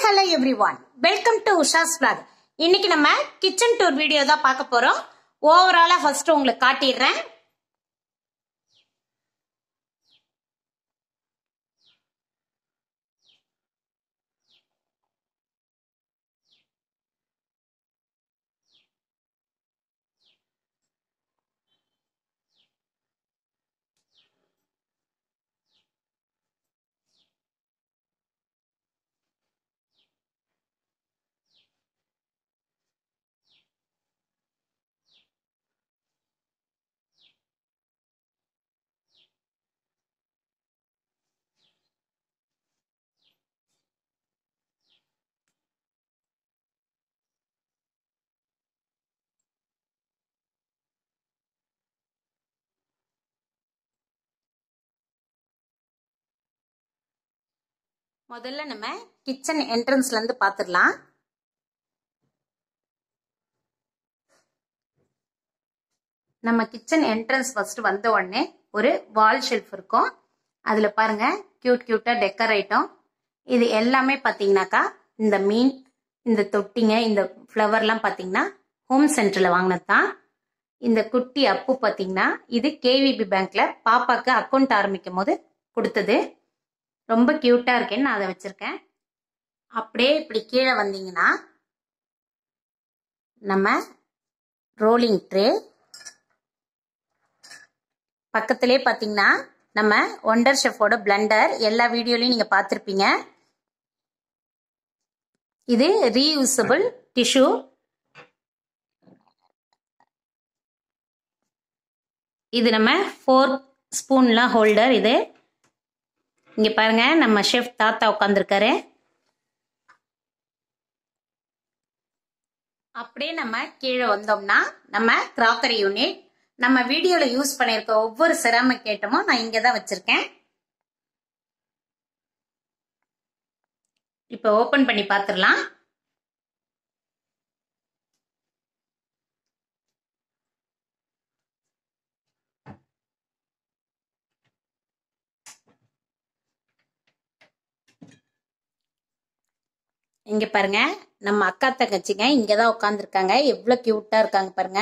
hello everyone welcome to Usha's vlog இன்னைக்கு நம்ம kitchen tour video தான் பார்க்க போறோம் ஓவராலா ஃபர்ஸ்ட் உங்களுக்கு காட்டிடுறேன் முதல்ல நம்ம கிச்சன் என்ட்ரன்ஸ்ல இருந்து பாத்துடலாம் நம்ம கிச்சன் என்ட்ரன்ஸ் ஃபர்ஸ்ட் வந்த உடனே ஒரு வால் ஷெல்ஃப் இருக்கும் அதுல பாருங்க கியூட் கியூட்டா டெக்கர் ஐட்டம் இது எல்லாமே பாத்தீங்கன்னாக்கா இந்த மீன் இந்த தொட்டிங்க இந்த ஃப்ளவர்லாம் பாத்தீங்கன்னா ஹோம் சென்டர்ல வாங்கினது தான் இந்த குட்டி அப்பு பாத்தீங்கன்னா இது கேவிபி பேங்க்ல பாப்பாக்கு அக்கௌண்ட் ஆரம்பிக்கும் போது கொடுத்தது ரொம்ப கியூட்டா இருக்கேன்னு நான் அதை வச்சிருக்கேன் அப்படியே இப்படி கீழே வந்தீங்கன்னா நம்ம ரோலிங் ட்ரே பக்கத்திலே பார்த்தீங்கன்னா நம்ம ஒண்டர் ஷெஃபோட பிளண்டர் எல்லா வீடியோலையும் நீங்கள் பார்த்துருப்பீங்க இது ரீயூசபிள் டிஷ்யூ இது நம்ம ஃபோர் ஸ்பூன்லாம் ஹோல்டர் இது இங்க பாருங்க நம்ம ஷெஃப் தாத்தா உட்காந்துருக்காரு அப்படியே நம்ம கீழே வந்தோம்னா நம்ம கிராக்கரி யூனிட் நம்ம வீடியோல யூஸ் பண்ணிருக்க ஒவ்வொரு செராமிக் ஐட்டமும் நான் இங்க தான் வச்சிருக்கேன் இப்போ ஓபன் பண்ணி பார்த்துடலாம் இங்க பாருங்க நம்ம அக்கா தங்கச்சிங்க இங்கதான் உட்காந்துருக்காங்க எவ்வளவு கியூட்டா இருக்காங்க பாருங்க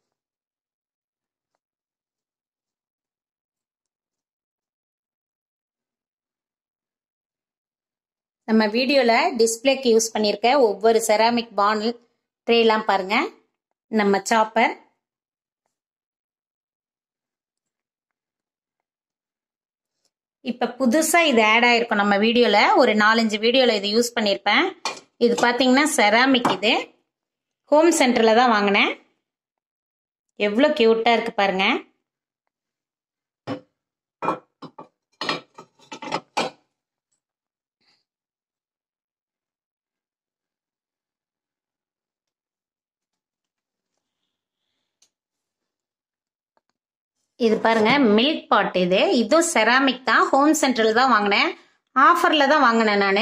நம்ம வீடியோல டிஸ்பிளேக்கு யூஸ் பண்ணியிருக்க ஒவ்வொரு செராமிக் பானில் ட்ரேலாம் பாருங்க நம்ம சாப்பர் இப்ப புதுசா இது ஆட் ஆயிருக்கும் நம்ம வீடியோல ஒரு நாலஞ்சு வீடியோல இது யூஸ் பண்ணியிருப்பேன் இது பாத்தீங்கன்னா செராமிக் இது ஹோம் சென்டர்ல தான் வாங்கினேன் எவ்வளோ கியூட்டா இருக்கு பாருங்க இது பாருங்க மில்க் பாட் இது இதுவும் செராமிக் தான் ஹோம் சென்டர்ல தான் வாங்கினேன் ஆஃபர்ல தான் வாங்கினேன் நான்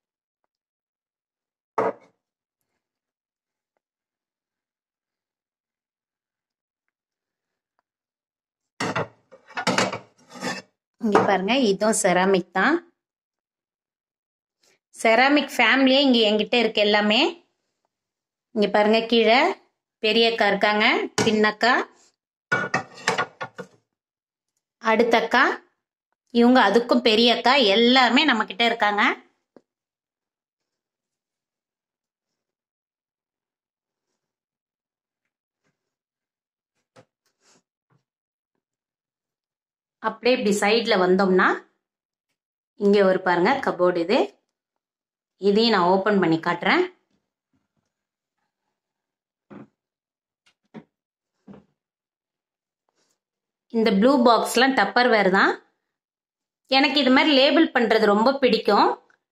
இங்க பாருங்க இதுவும் செராமிக் தான் செராமிக் ஃபேமிலியே இங்க என்கிட்ட இருக்கு எல்லாமே இங்க பாருங்க கீழே பெரியக்கா இருக்காங்க சின்னக்கா அடுத்தக்கா இவங்க அதுக்கும் பெரிய அக்கா எல்லாருமே நம்ம கிட்ட இருக்காங்க அப்படியே இப்படி சைட்ல வந்தோம்னா இங்க ஒரு பாருங்க கபோர்டு இது இதையும் நான் ஓபன் பண்ணி காட்டுறேன் இந்த ப்ளூ பாக்ஸ்லாம் டப்பர் வேர் தான் எனக்கு இது மாதிரி லேபிள் பண்ணுறது ரொம்ப பிடிக்கும்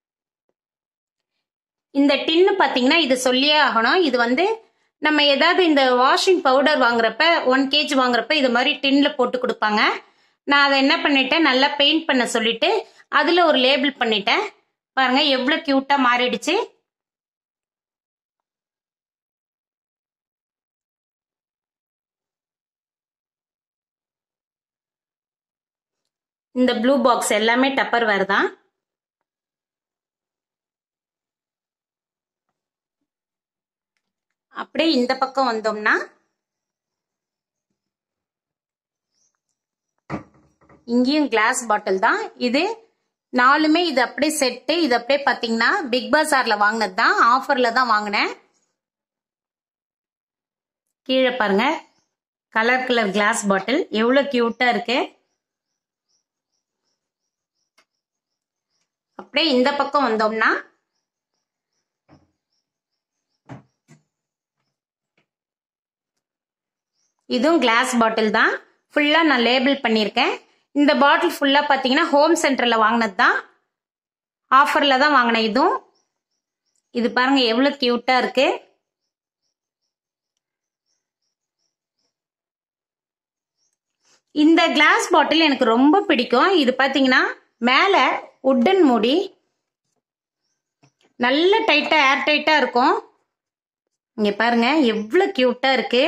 இந்த டின்னு பார்த்தீங்கன்னா இது சொல்லியே ஆகணும் இது வந்து நம்ம ஏதாவது இந்த வாஷிங் பவுடர் வாங்குறப்ப ஒன் கேஜி வாங்குறப்ப இது மாதிரி டின்ல போட்டு கொடுப்பாங்க நான் அதை என்ன பண்ணிட்டேன் நல்லா பெயிண்ட் பண்ண சொல்லிட்டு அதில் ஒரு லேபிள் பண்ணிட்டேன் பாருங்க எவ்வளோ க்யூட்டாக மாறிடுச்சு இந்த ப்ளூ பாக்ஸ் எல்லாமே டப்பர் வேர் தான் அப்படியே இந்த பக்கம் வந்தோம்னா இங்கேயும் கிளாஸ் பாட்டில் தான் இது நாலுமே இது அப்படியே செட்டு இது அப்படியே பார்த்தீங்கன்னா பிக் பஜார்ல வாங்கினது தான் ஆஃபர்ல தான் வாங்கினேன் கீழே பாருங்க கலர் கலர் கிளாஸ் பாட்டில் எவ்வளோ கியூட்டா இருக்கு அப்படியே இந்த பக்கம் வந்தோம்னா இதுவும் கிளாஸ் பாட்டில் தான் ஃபுல்லாக நான் லேபிள் பண்ணியிருக்கேன் இந்த பாட்டில் ஃபுல்லாக பார்த்தீங்கன்னா ஹோம் சென்டரில் வாங்கினது தான் ஆஃபரில் தான் வாங்கினேன் இதுவும் இது பாருங்க எவ்வளோ க்யூட்டாக இருக்கு இந்த கிளாஸ் பாட்டில் எனக்கு ரொம்ப பிடிக்கும் இது பார்த்தீங்கன்னா மேலே உட்டன் மூடி நல்ல டைட்டாக ஏர் டைட்டாக இருக்கும் இங்கே பாருங்க எவ்வளோ க்யூட்டாக இருக்கு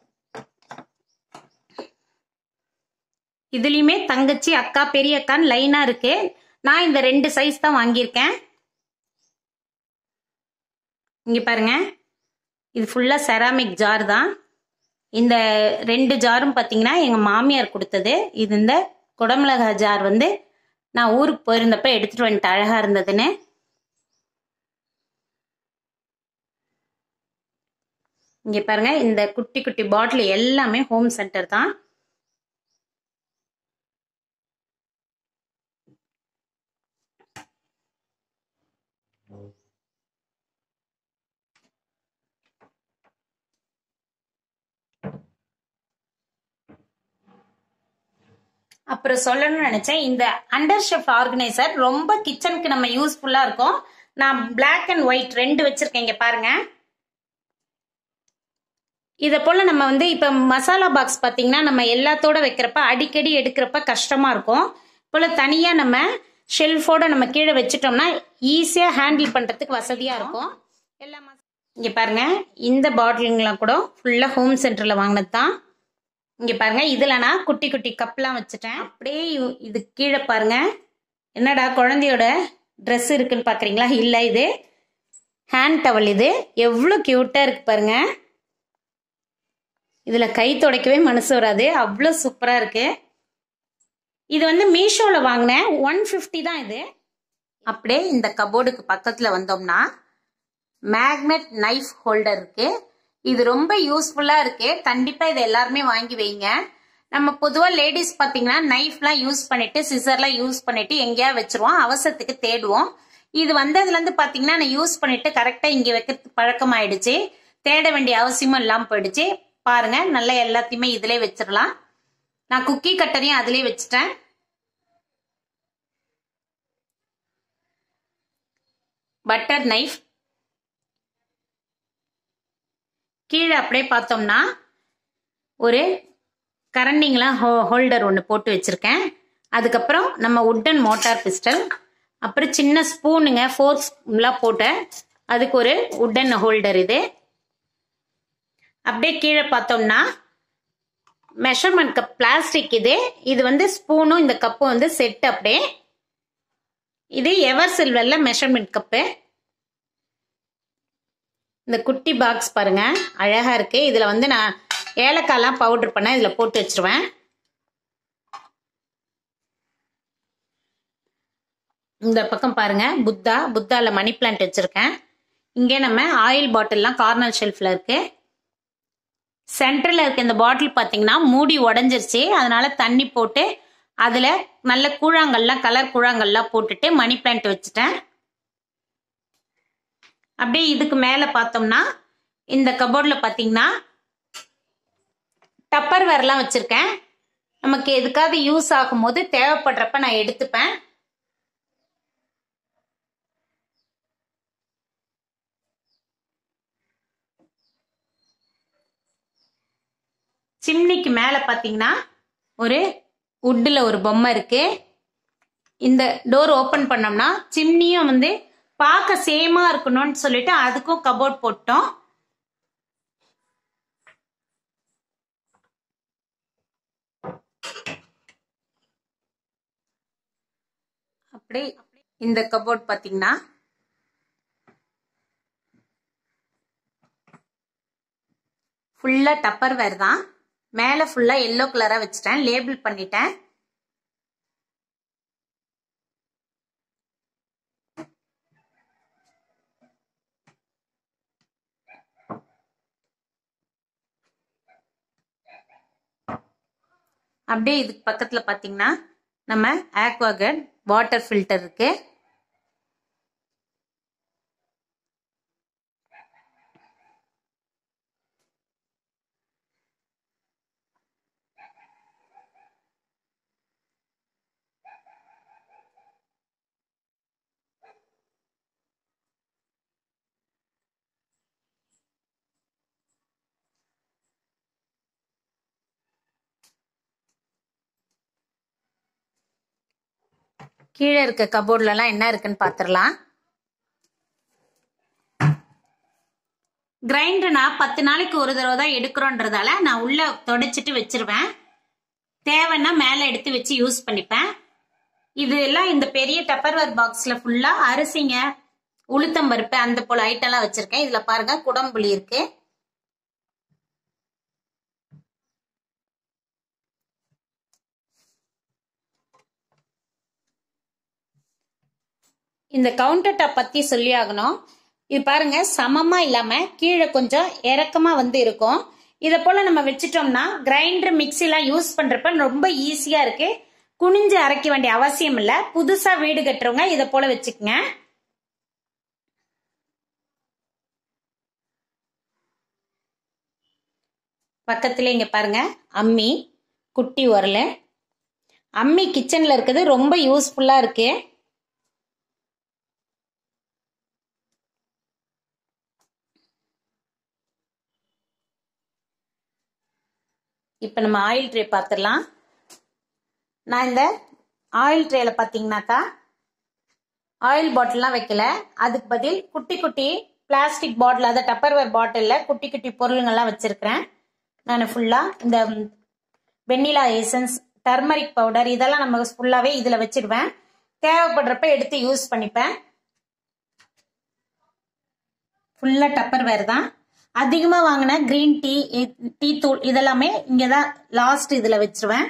இதுலயுமே தங்கச்சி அக்கா பெரிய அக்கான்னு லைனா இருக்கு நான் இந்த ரெண்டு சைஸ் தான் வாங்கியிருக்கேன் இங்க பாருங்க இது ஃபுல்லா செராமிக் ஜார் தான் இந்த ரெண்டு ஜாரும் பார்த்தீங்கன்னா எங்க மாமியார் கொடுத்தது இது இந்த குடமிளகா ஜார் வந்து நான் ஊருக்கு போயிருந்தப்ப எடுத்துட்டு வந்துட்டு அழகா இருந்ததுன்னு இங்க பாருங்க இந்த குட்டி குட்டி பாட்டில் எல்லாமே ஹோம் சென்டர் தான் அப்புறம் சொல்லணும்னு நினைச்சேன் இந்த அண்டர் ஷெஃப்ட் ஆர்கனைசர் ரொம்ப கிச்சனுக்கு நம்ம யூஸ்ஃபுல்லா இருக்கும் நான் பிளாக் அண்ட் ஒயிட் ரெண்டு வச்சிருக்கேன் இங்க பாருங்க இதை போல நம்ம வந்து இப்ப மசாலா பாக்ஸ் பாத்தீங்கன்னா நம்ம எல்லாத்தோட வைக்கிறப்ப அடிக்கடி எடுக்கிறப்ப கஷ்டமா இருக்கும் போல தனியா நம்ம ஷெல்ஃபோட நம்ம கீழே வச்சுட்டோம்னா ஈஸியா ஹேண்டில் பண்றதுக்கு வசதியா இருக்கும் எல்லா மசா- இங்க பாருங்க இந்த பாட்டிலுங்களாம் கூட ஃபுல்லா ஹோம் சென்டர்ல வாங்கினது தான் இங்க பாருங்க இதுல நான் குட்டி குட்டி கப்லாம் வச்சுட்டேன் அப்படியே இ- இது கீழே பாருங்க என்னடா குழந்தையோட Dress இருக்குன்னு பாக்குறீங்களா இல்ல இது ஹேண்ட் டவல் இது எவ்வளோ கியூட்டா இருக்கு பாருங்க இதுல கை துடைக்கவே மனசு வராது அவ்வளோ சூப்பரா இருக்கு இது வந்து மீஷோல வாங்கினேன் ஒன் ஃபிஃப்டி தான் இது அப்படியே இந்த கபோர்டுக்கு பக்கத்துல வந்தோம்னா மேக்னெட் நைஃப் ஹோல்டர் இருக்கு இது ரொம்ப யூஸ்ஃபுல்லா இருக்கு கண்டிப்பா இதை எல்லாருமே வாங்கி வைங்க நம்ம பொதுவா லேடிஸ் பாத்தீங்கன்னா நைஃப்லாம் யூஸ் பண்ணிட்டு சிசர்லாம் யூஸ் பண்ணிட்டு எங்கேயா வச்சிருவோம் அவசரத்துக்கு தேடுவோம் இது வந்ததுல இருந்து பாத்தீங்கன்னா நான் யூஸ் பண்ணிட்டு கரெக்டா இங்க வைக்கிறது பழக்கம் ஆயிடுச்சு தேட வேண்டிய அவசியமும் இல்லாம போயிடுச்சு பாருங்க நல்லா எல்லாத்தையுமே இதுலயே வச்சிடலாம் நான் குக்கி கட்டரையும் அதுலயே வச்சுட்டேன் பட்டர் நைஃப் கீழே அப்படியே பார்த்தோம்னா ஒரு கரண்டிங்கெலாம் ஹோ ஹோல்டர் ஒன்று போட்டு வச்சுருக்கேன் அதுக்கப்புறம் நம்ம உட்டன் மோட்டார் பிஸ்டல் அப்புறம் சின்ன ஸ்பூனுங்க ஃபோர்க்ஸ்லாம் போட்டேன் அதுக்கு ஒரு உட்டன் ஹோல்டர் இது அப்படியே கீழே பார்த்தோம்னா மெஷர்மெண்ட் கப் பிளாஸ்டிக் இது இது வந்து ஸ்பூனும் இந்த கப்பும் வந்து செட் அப்படியே இது எவர் சில்வர்ல மெஷர்மெண்ட் கப்பு இந்த குட்டி பாக்ஸ் பாருங்க அழகா இருக்கு இதுல வந்து நான் ஏலக்காய்லாம் பவுடர் பண்ண இதுல போட்டு வச்சிருவேன் இந்த பக்கம் பாருங்க புத்தா புத்தால மணி பிளான்ட் வச்சிருக்கேன் இங்கே நம்ம ஆயில் பாட்டில்லாம் கார்னர் ஷெல்ஃப்ல இருக்கு சென்டர்ல இருக்க இந்த பாட்டில் பாத்தீங்கன்னா மூடி உடஞ்சிருச்சு அதனால தண்ணி போட்டு அதுல நல்ல கூழாங்கல்லாம் கலர் கூழாங்கல்லாம் போட்டுட்டு மணி பிளான்ட் வச்சுட்டேன் அப்படியே இதுக்கு மேல பார்த்தோம்னா இந்த கபோர்ட்ல பாத்தீங்கன்னா டப்பர் வேர்லாம் வச்சிருக்கேன் நமக்கு எதுக்காவது யூஸ் ஆகும்போது தேவைப்படுறப்ப நான் எடுத்துப்பேன் சிம்னிக்கு மேல பாத்தீங்கன்னா ஒரு உட்டில் ஒரு பொம்மை இருக்கு இந்த டோர் ஓபன் பண்ணோம்னா சிம்னியும் வந்து பார்க்க சேமா இருக்கணும்னு சொல்லிட்டு அதுக்கும் கபோர்ட் போட்டோம் அப்படியே இந்த கபோர்ட் பாத்தீங்கன்னா ஃபுல்லா டப்பர் வேர் தான் மேல ஃபுல்லா எல்லோ கலரா வச்சுட்டேன் லேபிள் பண்ணிட்டேன் அப்படியே இதுக்கு பக்கத்துல பாத்தீங்கன்னா நம்ம ஆக்வாகர்ட் வாட்டர் ஃபில்டர் இருக்கு கீழே இருக்க கபோர்ட்லலாம் என்ன இருக்குன்னு பார்த்துடலாம் கிரைண்டர் நான் பத்து நாளைக்கு ஒரு தடவை தான் எடுக்கிறோன்றதால நான் உள்ள தொடச்சிட்டு வச்சிருவேன் தேவைன்னா மேலே எடுத்து வச்சு யூஸ் பண்ணிப்பேன் இது எல்லாம் இந்த பெரிய டப்பர்வேர் பாக்ஸ்ல ஃபுல்லா அரிசிங்க உளுத்தம் பருப்பு அந்த போல ஐட்டம்லாம் வச்சிருக்கேன் இதுல பாருங்க குடம்புளி இருக்கு இந்த கவுண்டர் டாப் பத்தி சொல்லி ஆகணும் இது பாருங்க சமமா இல்லாம கீழே கொஞ்சம் இறக்கமா வந்து இருக்கும் இதை போல நம்ம வச்சுட்டோம்னா கிரைண்டர் மிக்சி எல்லாம் யூஸ் பண்றப்ப ரொம்ப ஈஸியா இருக்கு குனிஞ்சு அரைக்க வேண்டிய அவசியம் இல்ல புதுசா வீடு கட்டுறவங்க இதை போல வச்சுக்கங்க பக்கத்துல இங்க பாருங்க அம்மி குட்டி உரல் அம்மி கிச்சன்ல இருக்குது ரொம்ப யூஸ்ஃபுல்லா இருக்கு இப்போ நம்ம ஆயில் ட்ரே பார்த்துடலாம் நான் இந்த ஆயில் ட்ரேல பார்த்தீங்கன்னாக்கா ஆயில் பாட்டில்லாம் வைக்கல அதுக்கு பதில் குட்டி குட்டி பிளாஸ்டிக் பாட்டில் அதை டப்பர்வேர் பாட்டிலில் குட்டி குட்டி பொருளுங்கள்லாம் வச்சுருக்கிறேன் நான் ஃபுல்லாக இந்த வெண்ணிலா எசன்ஸ் டர்மரிக் பவுடர் இதெல்லாம் நம்ம ஃபுல்லாகவே இதில் வச்சிடுவேன் தேவைப்படுறப்ப எடுத்து யூஸ் பண்ணிப்பேன் ஃபுல்லாக டப்பர்வேர் தான் அதிகமாக வாங்கின க்ரீன் டீ டீ தூள் இதெல்லாமே இங்கே தான் லாஸ்ட் இதில் வச்சிருவேன்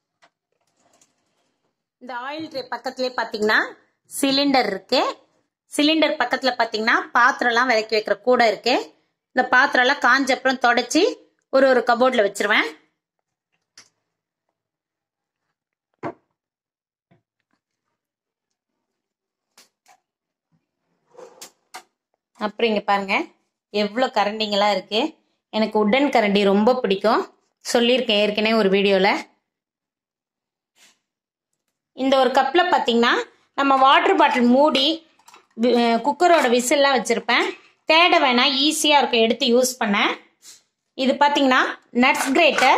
இந்த ஆயில் ட்ரே பக்கத்துலேயே பார்த்தீங்கன்னா சிலிண்டர் இருக்கு சிலிண்டர் பக்கத்தில் பார்த்தீங்கன்னா பாத்திரம்லாம் விளக்கி வைக்கிற கூடை இருக்கு இந்த பாத்திரம்லாம் காஞ்ச அப்புறம் தொடச்சி ஒரு ஒரு கபோர்டில் வச்சிருவேன் அப்புறம் இங்கே பாருங்க எவ்வளோ கரண்டிங்கெல்லாம் இருக்கு எனக்கு உட்டன் கரண்டி ரொம்ப பிடிக்கும் சொல்லியிருக்கேன் ஏற்கனவே ஒரு வீடியோவில் இந்த ஒரு கப்பில் பார்த்தீங்கன்னா நம்ம வாட்டர் பாட்டில் மூடி குக்கரோட விசில்லாம் வச்சுருப்பேன் தேட வேணாம் ஈஸியாக இருக்கும் எடுத்து யூஸ் பண்ண இது பார்த்தீங்கன்னா நட்ஸ் கிரேட்டர்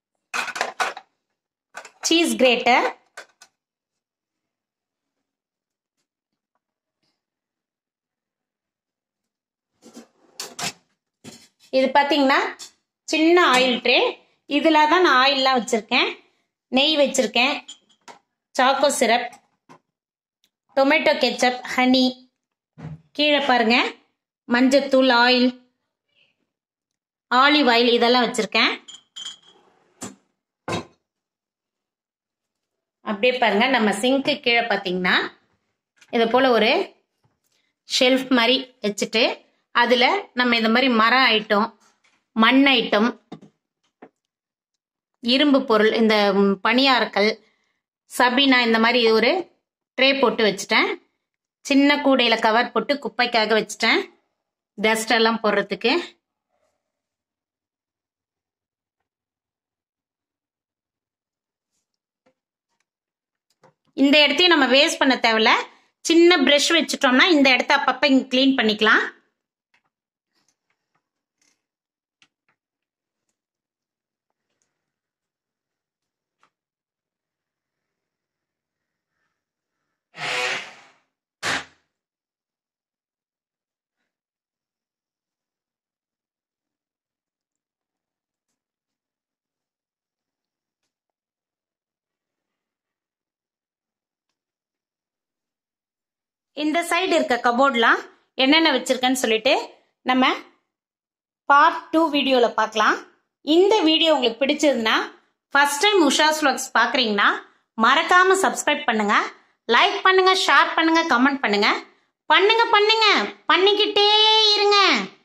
சீஸ் கிரேட்டர் இது பார்த்தீங்கன்னா சின்ன ஆயில் ட்ரே இதில் தான் நான் ஆயிலெலாம் வச்சுருக்கேன் நெய் வச்சுருக்கேன் choco syrup tomato ketchup honey கீழே பாருங்க மஞ்சத்தூள் ஆயில் ஆலிவ் ஆயில் இதெல்லாம் வச்சுருக்கேன் அப்படியே பாருங்க நம்ம சிங்க்கு கீழே பார்த்தீங்கன்னா இது போல் ஒரு ஷெல்ஃப் மாதிரி வச்சுட்டு அதில் நம்ம இந்த மாதிரி மர ஐட்டம் மண் ஐட்டம் இரும்பு பொருள் இந்த பணியாரக்கல் சபீனா இந்த மாதிரி ஒரு ட்ரே போட்டு வச்சுட்டேன் சின்ன கூடையில் கவர் போட்டு குப்பைக்காக வச்சுட்டேன் டஸ்ட் எல்லாம் போடுறதுக்கு இந்த இடத்தையும் நம்ம வேஸ்ட் பண்ண தேவையில்ல சின்ன ப்ரஷ் வச்சுட்டோம்னா இந்த இடத்த அப்பப்போ இங்கே க்ளீன் பண்ணிக்கலாம் இந்த சைடு இருக்க கபோர்ட்லாம் என்னென்ன வச்சிருக்கேன்னு சொல்லிட்டு நம்ம பார்ட் டூ வீடியோவில் பார்க்கலாம் இந்த வீடியோ உங்களுக்கு பிடிச்சதுன்னா ஃபர்ஸ்ட் டைம் உஷாஸ் vlogs பார்க்குறீங்கன்னா மறக்காம சப்ஸ்கிரைப் பண்ணுங்க லைக் பண்ணுங்க ஷேர் பண்ணுங்க கமெண்ட் பண்ணுங்க பண்ணுங்க பண்ணுங்க பண்ணிக்கிட்டே இருங்க